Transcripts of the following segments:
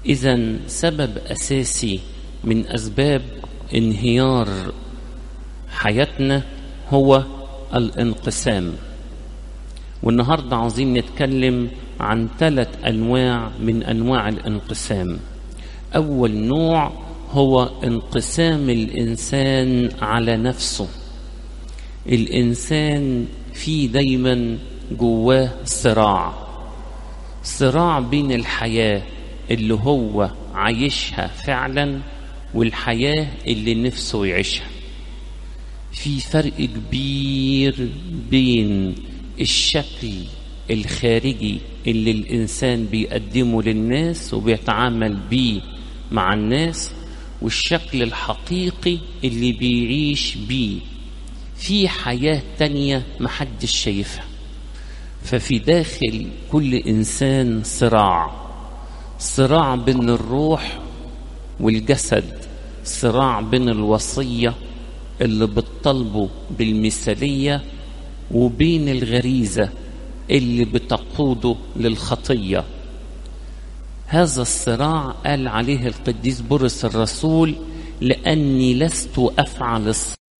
إذا سبب أساسي من أسباب انهيار حياتنا هو الانقسام والنهارده عاوزين نتكلم عن ثلاث انواع من انواع الانقسام اول نوع هو انقسام الانسان على نفسه الانسان فيه دايما جواه صراع صراع بين الحياه اللي هو عايشها فعلا والحياه اللي نفسه يعيشها في فرق كبير بين الشكل الخارجي اللي الإنسان بيقدمه للناس وبيتعامل بيه مع الناس والشكل الحقيقي اللي بيعيش بيه في حياة تانية محدش شايفها ففي داخل كل إنسان صراع صراع بين الروح والجسد صراع بين الوصية اللي بتطالبه بالمثالية وبين الغريزة اللي بتقوده للخطية هذا الصراع قال عليه القديس بولس الرسول لأني لست أفعل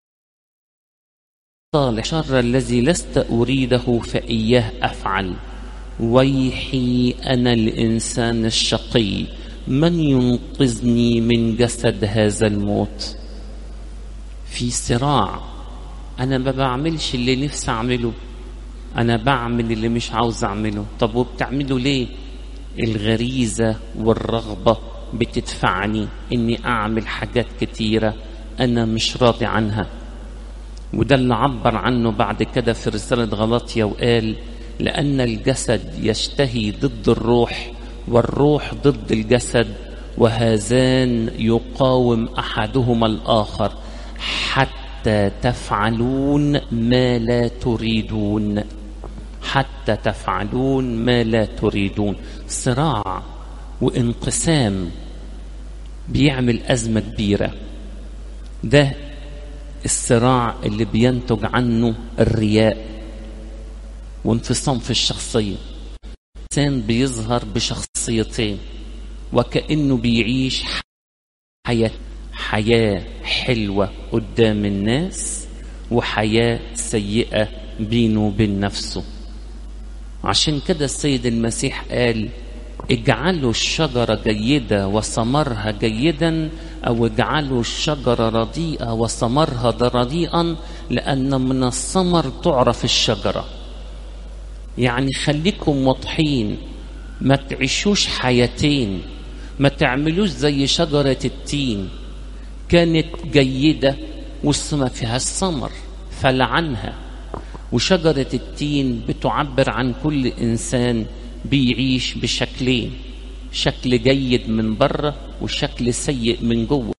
الصالح الشر الذي لست أريده فإياه أفعل ويحي أنا الإنسان الشقي من ينقذني من جسد هذا الموت في صراع انا ما بعملش اللي نفسي اعمله انا بعمل اللي مش عاوز اعمله طب وبتعمله ليه الغريزه والرغبه بتدفعني اني اعمل حاجات كتيره انا مش راضي عنها وده اللي عبر عنه بعد كده في رساله غلطيا وقال لان الجسد يشتهي ضد الروح والروح ضد الجسد وهذان يقاوم احدهما الاخر حتى تفعلون ما لا تريدون حتى تفعلون ما لا تريدون صراع وانقسام بيعمل أزمة كبيرة ده الصراع اللي بينتج عنه الرياء وانفصام في الشخصية الإنسان بيظهر بشخصيتين وكأنه بيعيش حياة حياة حلوة قدام الناس وحياة سيئة بينه وبين نفسه عشان كده السيد المسيح قال اجعلوا الشجرة جيدة وثمرها جيدا أو اجعلوا الشجرة رديئة وثمرها رديئا لأن من الثمر تعرف الشجرة يعني خليكم واضحين ما تعيشوش حياتين ما تعملوش زي شجرة التين كانت جيدة والسما فيها الثمر فلعنها وشجرة التين بتعبر عن كل إنسان بيعيش بشكلين شكل جيد من بره وشكل سيء من جوه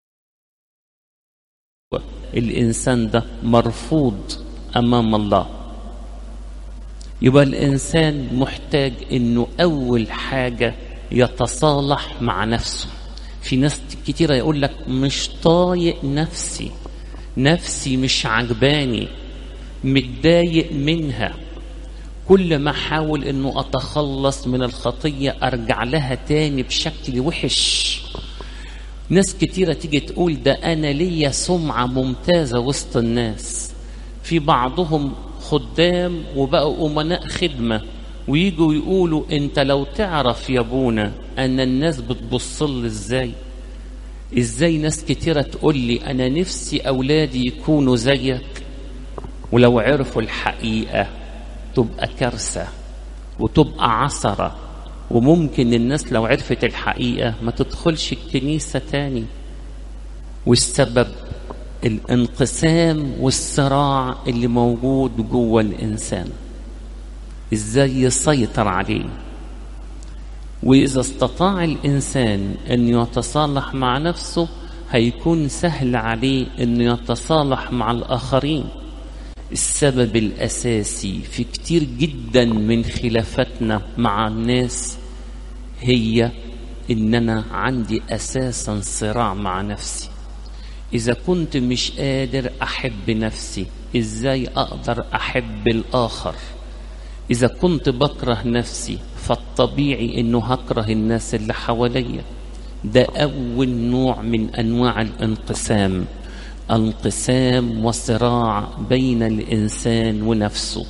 الإنسان ده مرفوض أمام الله يبقى الإنسان محتاج إنه أول حاجة يتصالح مع نفسه في ناس كتيرة يقول لك مش طايق نفسي نفسي مش عجباني متضايق منها كل ما احاول انه اتخلص من الخطيه ارجع لها تاني بشكل وحش ناس كتيره تيجي تقول ده انا ليا سمعه ممتازه وسط الناس في بعضهم خدام وبقوا امناء خدمه ويجوا يقولوا انت لو تعرف يا ابونا ان الناس بتبص لي ازاي ازاي ناس كتيره تقول لي انا نفسي اولادي يكونوا زيك ولو عرفوا الحقيقه تبقى كارثة وتبقى عثرة وممكن الناس لو عرفت الحقيقة ما تدخلش الكنيسة تاني والسبب الانقسام والصراع اللي موجود جوه الإنسان إزاي يسيطر عليه وإذا استطاع الإنسان أن يتصالح مع نفسه هيكون سهل عليه أن يتصالح مع الآخرين السبب الأساسي في كتير جدا من خلافاتنا مع الناس هي إن أنا عندي أساسا صراع مع نفسي إذا كنت مش قادر أحب نفسي إزاي أقدر أحب الآخر إذا كنت بكره نفسي فالطبيعي إنه هكره الناس اللي حواليا ده أول نوع من أنواع الانقسام انقسام وصراع بين الإنسان ونفسه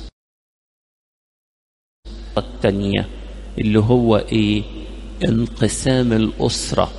الثانية اللي هو إيه انقسام الأسرة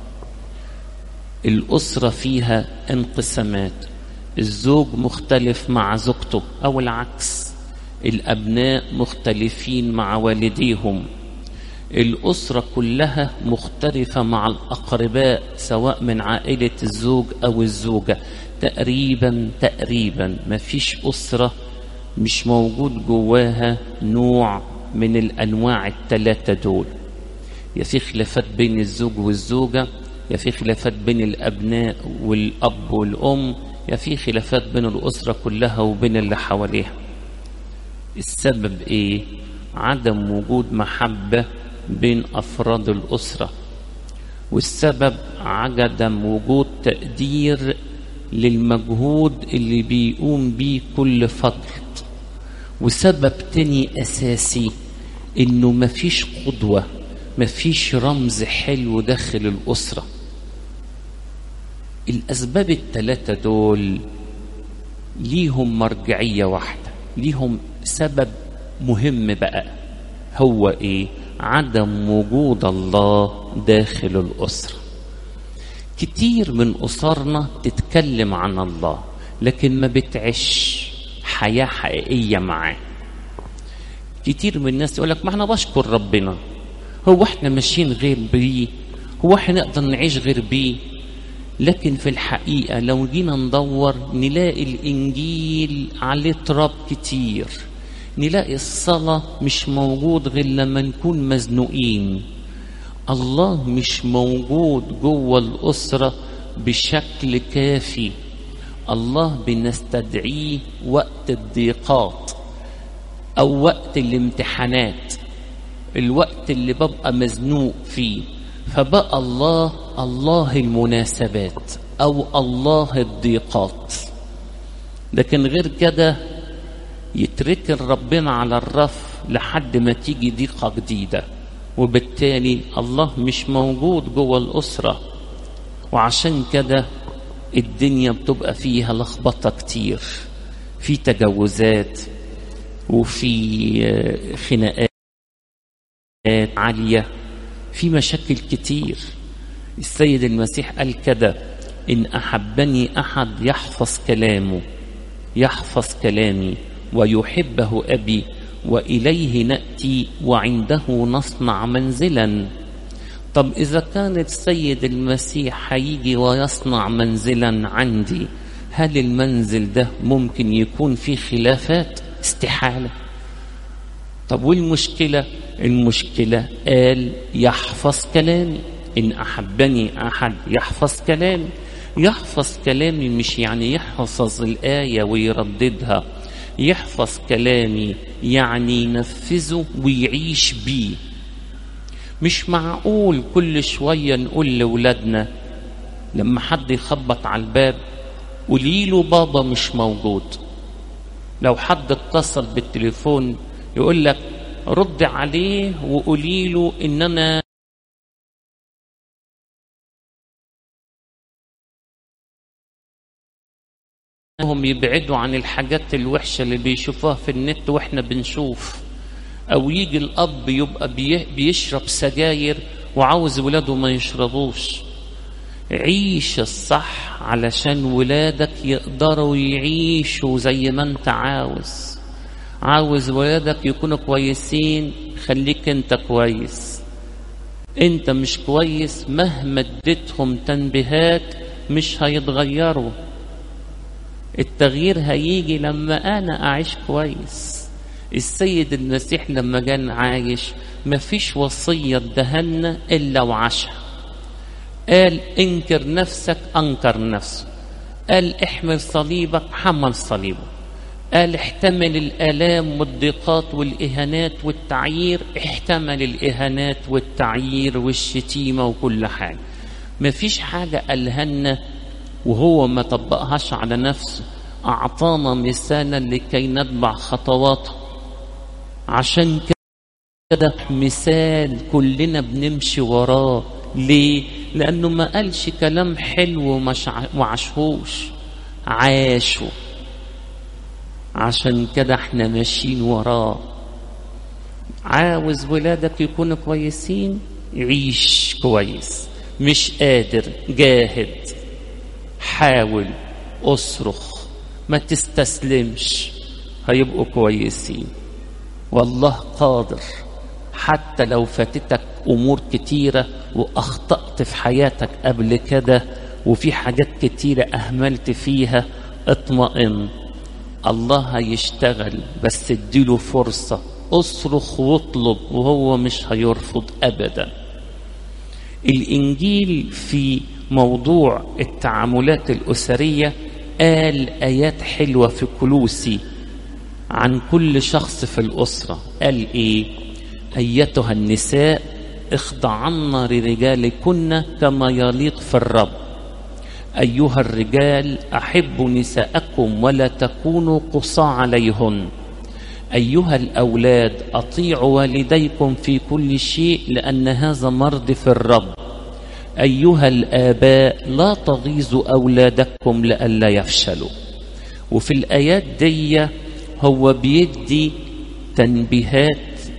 الأسرة فيها انقسامات الزوج مختلف مع زوجته أو العكس الأبناء مختلفين مع والديهم الأسرة كلها مختلفة مع الأقرباء سواء من عائلة الزوج أو الزوجة تقريبا تقريبا ما فيش أسرة مش موجود جواها نوع من الأنواع الثلاثة دول يا في خلافات بين الزوج والزوجة يا في خلافات بين الأبناء والأب والأم يا في خلافات بين الأسرة كلها وبين اللي حواليها السبب إيه؟ عدم وجود محبة بين أفراد الأسرة والسبب عدم وجود تقدير للمجهود اللي بيقوم بيه كل فرد وسبب تاني أساسي إنه مفيش قدوة مفيش رمز حلو داخل الأسرة الأسباب الثلاثة دول ليهم مرجعية واحدة ليهم سبب مهم بقى هو إيه عدم وجود الله داخل الأسرة كتير من أسرنا تتكلم عن الله لكن ما بتعيش حياة حقيقية معاه كتير من الناس يقول لك ما احنا بشكر ربنا هو احنا ماشيين غير بيه هو احنا نقدر نعيش غير بيه لكن في الحقيقة لو جينا ندور نلاقي الإنجيل عليه تراب كتير نلاقي الصلاة مش موجود غير لما نكون مزنوقين الله مش موجود جوه الأسرة بشكل كافي الله بنستدعيه وقت الضيقات أو وقت الامتحانات الوقت اللي ببقى مزنوق فيه فبقى الله الله المناسبات أو الله الضيقات لكن غير كده يتركن ربنا على الرف لحد ما تيجي ضيقة جديدة وبالتالي الله مش موجود جوه الأسرة وعشان كده الدنيا بتبقى فيها لخبطة كتير في تجاوزات وفي خناقات عالية في مشاكل كتير السيد المسيح قال كده إن أحبني أحد يحفظ كلامه يحفظ كلامي ويحبه أبي وإليه نأتي وعنده نصنع منزلا طب إذا كان السيد المسيح هيجي ويصنع منزلا عندي هل المنزل ده ممكن يكون فيه خلافات استحالة طب والمشكلة المشكلة قال يحفظ كلامي إن أحبني أحد يحفظ كلامي يحفظ كلامي مش يعني يحفظ الآية ويرددها يحفظ كلامي يعني ينفذه ويعيش بيه مش معقول كل شوية نقول لولادنا لما حد يخبط على الباب قولي له بابا مش موجود لو حد اتصل بالتليفون يقول لك رد عليه وقولي له ان انا هم يبعدوا عن الحاجات الوحشة اللي بيشوفوها في النت واحنا بنشوف او يجي الاب يبقى بيشرب سجاير وعاوز ولاده ما يشربوش عيش الصح علشان ولادك يقدروا يعيشوا زي ما انت عاوز عاوز ولادك يكونوا كويسين خليك انت كويس انت مش كويس مهما اديتهم تنبيهات مش هيتغيروا التغيير هيجي لما انا اعيش كويس السيد المسيح لما كان عايش مفيش وصية دهنا إلا وعاشها قال انكر نفسك أنكر نفسه قال احمل صليبك حمل صليبه قال احتمل الآلام والضيقات والإهانات والتعيير احتمل الإهانات والتعيير والشتيمة وكل حاجة مفيش حاجة قالها وهو ما طبقهاش على نفسه أعطانا مثالا لكي نتبع خطواته عشان كده مثال كلنا بنمشي وراه ليه لانه ما قالش كلام حلو ومش وعشهوش عاشه عشان كده احنا ماشيين وراه عاوز ولادك يكونوا كويسين عيش كويس مش قادر جاهد حاول اصرخ ما تستسلمش هيبقوا كويسين والله قادر حتى لو فاتتك امور كتيره واخطات في حياتك قبل كده وفي حاجات كتيره اهملت فيها اطمئن الله هيشتغل بس اديله فرصه اصرخ واطلب وهو مش هيرفض ابدا الانجيل في موضوع التعاملات الاسريه قال ايات حلوه في كلوسي عن كل شخص في الاسره قال ايه ايتها النساء اخضعن لرجالكن كما يليق في الرب ايها الرجال احبوا نساءكم ولا تكونوا قصى عليهن ايها الاولاد اطيعوا والديكم في كل شيء لان هذا مرض في الرب ايها الاباء لا تغيظوا اولادكم لئلا يفشلوا وفي الايات دي هو بيدي تنبيهات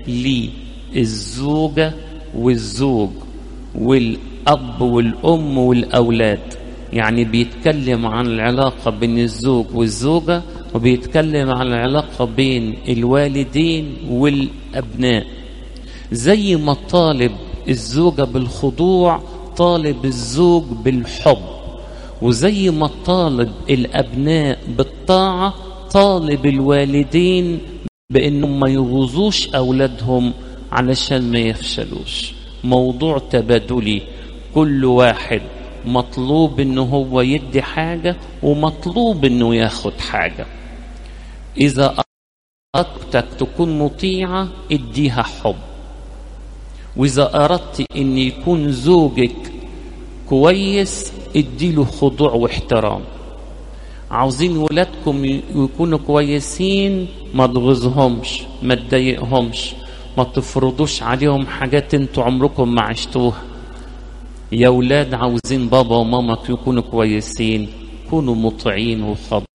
للزوجه والزوج والاب والام والاولاد يعني بيتكلم عن العلاقه بين الزوج والزوجه وبيتكلم عن العلاقه بين الوالدين والابناء زي ما طالب الزوجه بالخضوع طالب الزوج بالحب وزي ما طالب الابناء بالطاعه طالب الوالدين بانهم ما يغوظوش اولادهم علشان ما يفشلوش موضوع تبادلي كل واحد مطلوب انه هو يدي حاجه ومطلوب انه ياخد حاجه اذا اردتك تكون مطيعه اديها حب واذا اردت ان يكون زوجك كويس اديله خضوع واحترام عاوزين ولادكم يكونوا كويسين ما تغزهمش ما تضايقهمش ما تفرضوش عليهم حاجات انتوا عمركم ما عشتوها يا ولاد عاوزين بابا وماما يكونوا كويسين كونوا مطيعين وخاضعين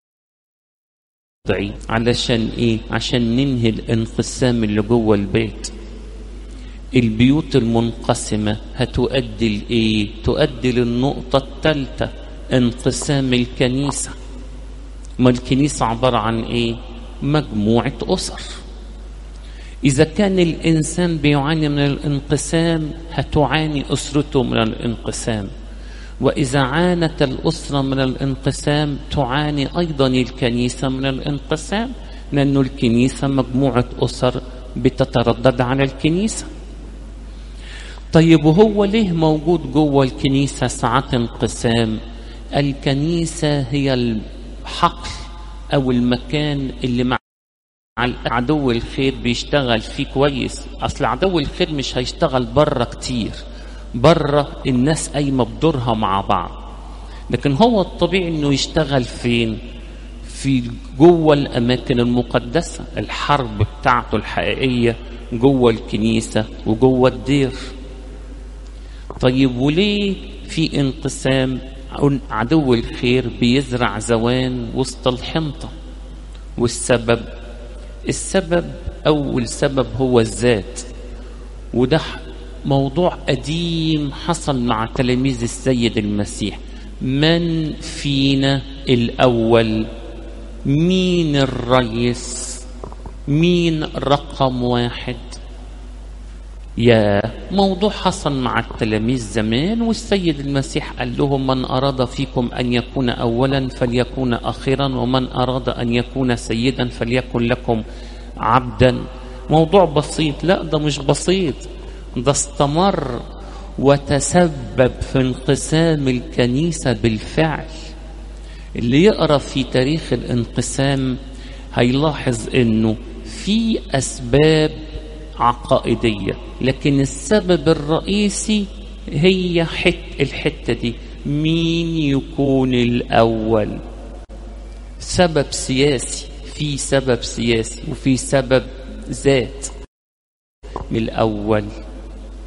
علشان ايه عشان ننهي الانقسام اللي جوه البيت البيوت المنقسمة هتؤدي لإيه؟ تؤدي للنقطة الثالثة انقسام الكنيسة ما الكنيسة عبارة عن إيه؟ مجموعة أسر إذا كان الإنسان بيعاني من الانقسام هتعاني أسرته من الانقسام وإذا عانت الأسرة من الانقسام تعاني أيضا الكنيسة من الانقسام لأن الكنيسة مجموعة أسر بتتردد على الكنيسة طيب وهو ليه موجود جوه الكنيسة ساعات انقسام الكنيسة هي الحقل أو المكان اللي مع عدو الخير بيشتغل فيه كويس أصل عدو الخير مش هيشتغل بره كتير بره الناس قايمة بدورها مع بعض لكن هو الطبيعي انه يشتغل فين في جوه الاماكن المقدسه الحرب بتاعته الحقيقيه جوه الكنيسه وجوه الدير طيب وليه في انقسام عدو الخير بيزرع زوان وسط الحنطة والسبب السبب أول سبب هو الذات وده موضوع قديم حصل مع تلاميذ السيد المسيح من فينا الأول مين الرئيس مين رقم واحد يا موضوع حصل مع التلاميذ زمان والسيد المسيح قال لهم من أراد فيكم أن يكون أولا فليكون أخيرا ومن أراد أن يكون سيدا فليكن لكم عبدا موضوع بسيط لا ده مش بسيط ده استمر وتسبب في انقسام الكنيسة بالفعل اللي يقرأ في تاريخ الانقسام هيلاحظ انه في اسباب عقائدية لكن السبب الرئيسي هي حت الحتة دي مين يكون الأول سبب سياسي في سبب سياسي وفي سبب ذات من الأول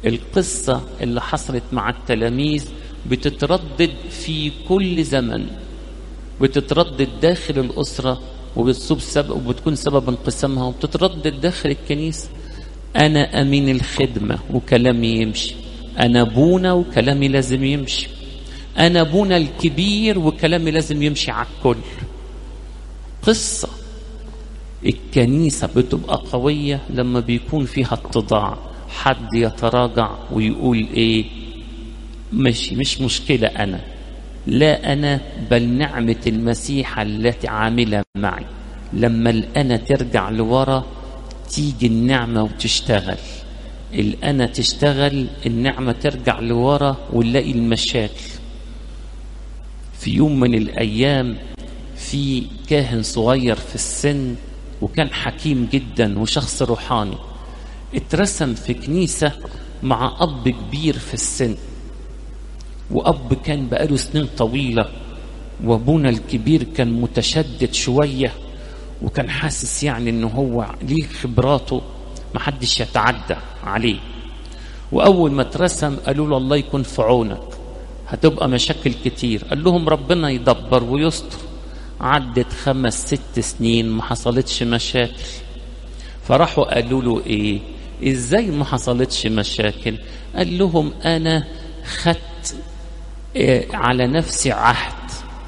القصة اللي حصلت مع التلاميذ بتتردد في كل زمن بتتردد داخل الأسرة وبتصب سبب وبتكون سبب انقسامها وبتتردد داخل الكنيسة أنا أمين الخدمة وكلامي يمشي أنا أبونا وكلامي لازم يمشي أنا أبونا الكبير وكلامي لازم يمشي على الكل قصة الكنيسة بتبقى قوية لما بيكون فيها اتضاع حد يتراجع ويقول ايه مش مش مشكلة أنا لا أنا بل نعمة المسيح التي عاملة معي لما الأنا ترجع لورا تيجي النعمة وتشتغل الأنا تشتغل النعمة ترجع لورا ونلاقي المشاكل في يوم من الأيام في كاهن صغير في السن وكان حكيم جدا وشخص روحاني اترسم في كنيسة مع أب كبير في السن وأب كان بقاله سنين طويلة وأبونا الكبير كان متشدد شوية وكان حاسس يعني إنه هو ليه خبراته محدش يتعدى عليه وأول ما اترسم قالوا له الله يكون في عونك هتبقى مشاكل كتير قال لهم ربنا يدبر ويستر عدت خمس ست سنين ما حصلتش مشاكل فراحوا قالوا له ايه ازاي ما حصلتش مشاكل قال لهم انا خدت إيه على نفسي عهد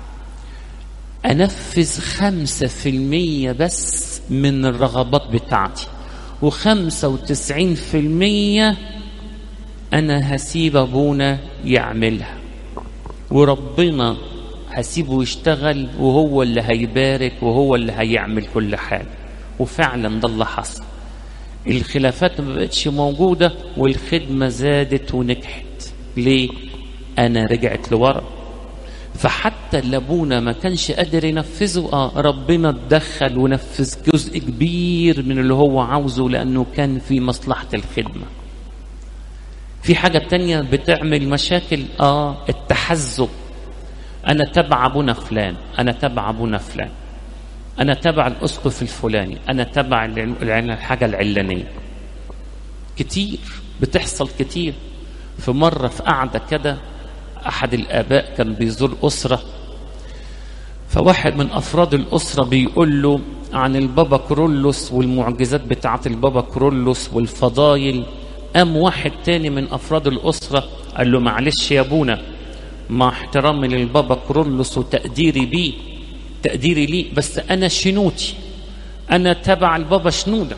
انفذ خمسة في المية بس من الرغبات بتاعتي وخمسة وتسعين في المية انا هسيب ابونا يعملها وربنا هسيبه يشتغل وهو اللي هيبارك وهو اللي هيعمل كل حاجة وفعلا ده اللي حصل الخلافات ما بقتش موجودة والخدمة زادت ونجحت ليه؟ أنا رجعت لورا فحتى اللي أبونا ما كانش قادر ينفذه آه ربنا اتدخل ونفذ جزء كبير من اللي هو عاوزه لأنه كان في مصلحة الخدمة في حاجة تانية بتعمل مشاكل آه التحزب أنا تبع أبونا فلان أنا تبع أبونا فلان أنا تبع الأسقف الفلاني أنا تبع الحاجة العلانية كتير بتحصل كتير في مرة في قعدة كده أحد الآباء كان بيزور أسرة فواحد من أفراد الأسرة بيقول له عن البابا كرولوس والمعجزات بتاعة البابا كرولوس والفضايل قام واحد تاني من أفراد الأسرة قال له معلش يا أبونا مع احترامي للبابا كرولوس وتقديري بيه تقديري ليه بس أنا شنوتي أنا تبع البابا شنودة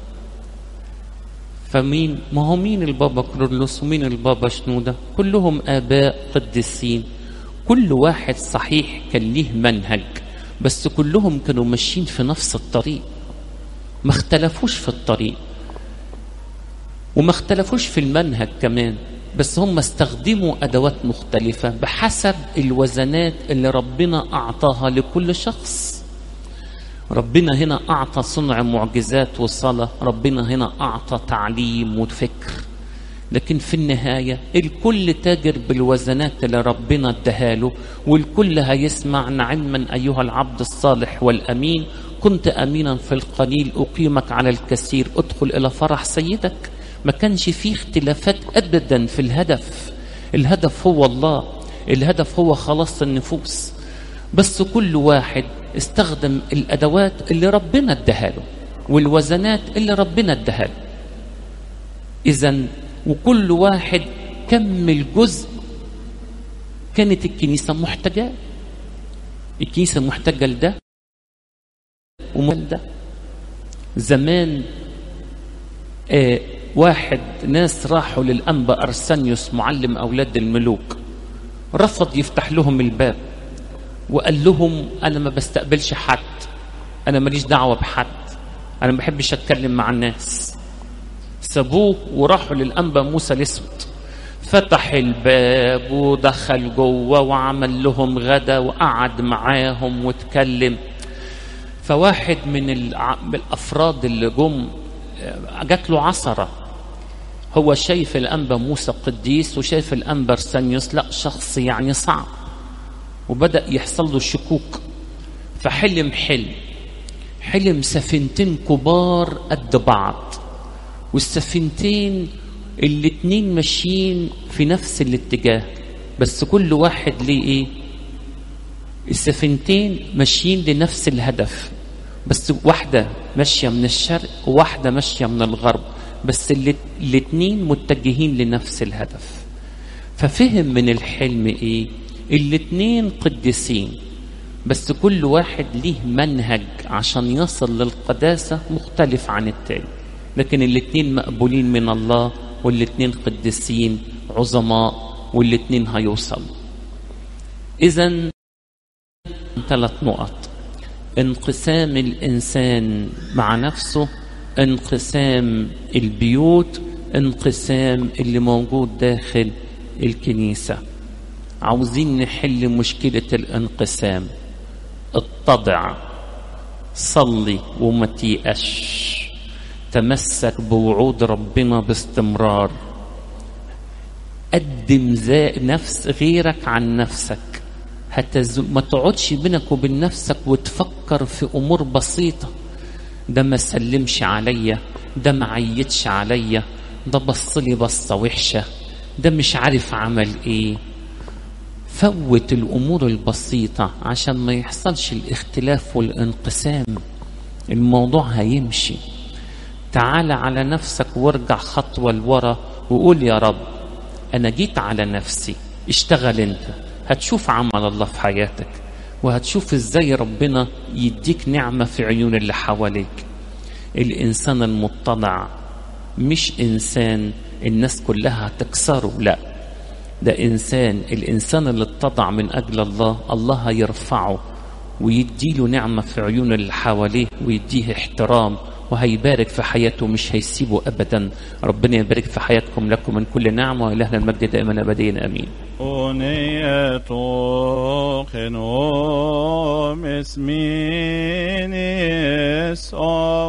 فمين ما هو مين البابا كرولوس ومين البابا شنودة كلهم آباء قديسين كل واحد صحيح كان ليه منهج بس كلهم كانوا ماشيين في نفس الطريق ما اختلفوش في الطريق وما اختلفوش في المنهج كمان بس هم استخدموا أدوات مختلفة بحسب الوزنات اللي ربنا أعطاها لكل شخص ربنا هنا أعطى صنع معجزات وصلاة ربنا هنا أعطى تعليم وفكر لكن في النهاية الكل تاجر بالوزنات اللي ربنا اداها والكل هيسمع نعما أيها العبد الصالح والأمين كنت أمينا في القليل أقيمك على الكثير ادخل إلى فرح سيدك ما كانش فيه اختلافات ابدا في الهدف الهدف هو الله الهدف هو خلاص النفوس بس كل واحد استخدم الادوات اللي ربنا اداها له والوزنات اللي ربنا اداها له اذا وكل واحد كمل جزء كانت الكنيسه محتاجاه الكنيسه محتاجه لده ومال ده زمان آه واحد ناس راحوا للأنبا أرسانيوس معلم أولاد الملوك رفض يفتح لهم الباب وقال لهم أنا ما بستقبلش حد أنا ماليش دعوة بحد أنا ما بحبش أتكلم مع الناس سابوه وراحوا للأنبا موسى الأسود فتح الباب ودخل جوه وعمل لهم غدا وقعد معاهم واتكلم فواحد من الأفراد اللي جم جات له عصرة هو شايف الأنبا موسى قديس وشايف الأنبا ارسانيوس لا شخص يعني صعب وبدأ يحصل له شكوك فحلم حلم حلم سفينتين كبار قد بعض والسفينتين الاتنين ماشيين في نفس الاتجاه بس كل واحد ليه ايه السفينتين ماشيين لنفس الهدف بس واحدة ماشية من الشرق وواحدة ماشية من الغرب بس الاتنين متجهين لنفس الهدف ففهم من الحلم ايه الاتنين قديسين بس كل واحد ليه منهج عشان يصل للقداسة مختلف عن التاني لكن الاتنين مقبولين من الله والاتنين قديسين عظماء والاتنين هيوصلوا اذا ثلاث نقط انقسام الانسان مع نفسه انقسام البيوت انقسام اللي موجود داخل الكنيسه عاوزين نحل مشكله الانقسام اتضع صلي وما تيأش تمسك بوعود ربنا باستمرار قدم نفس غيرك عن نفسك هتز... ما تقعدش بينك وبين نفسك وتفكر في امور بسيطه ده ما سلمش عليا ده ما عيتش عليا ده بصلي بصه وحشه ده مش عارف عمل ايه فوت الامور البسيطه عشان ما يحصلش الاختلاف والانقسام الموضوع هيمشي تعال على نفسك وارجع خطوه لورا وقول يا رب انا جيت على نفسي اشتغل انت هتشوف عمل الله في حياتك وهتشوف ازاي ربنا يديك نعمة في عيون اللي حواليك الإنسان المتضع مش إنسان الناس كلها هتكسره لا ده إنسان الإنسان اللي اتضع من أجل الله الله هيرفعه ويديله نعمة في عيون اللي حواليه ويديه احترام وهيبارك في حياته مش هيسيبه أبدا ربنا يبارك في حياتكم لكم من كل نعمة وإلهنا المجد دائما أبديا أمين أغنية خنوم اسمين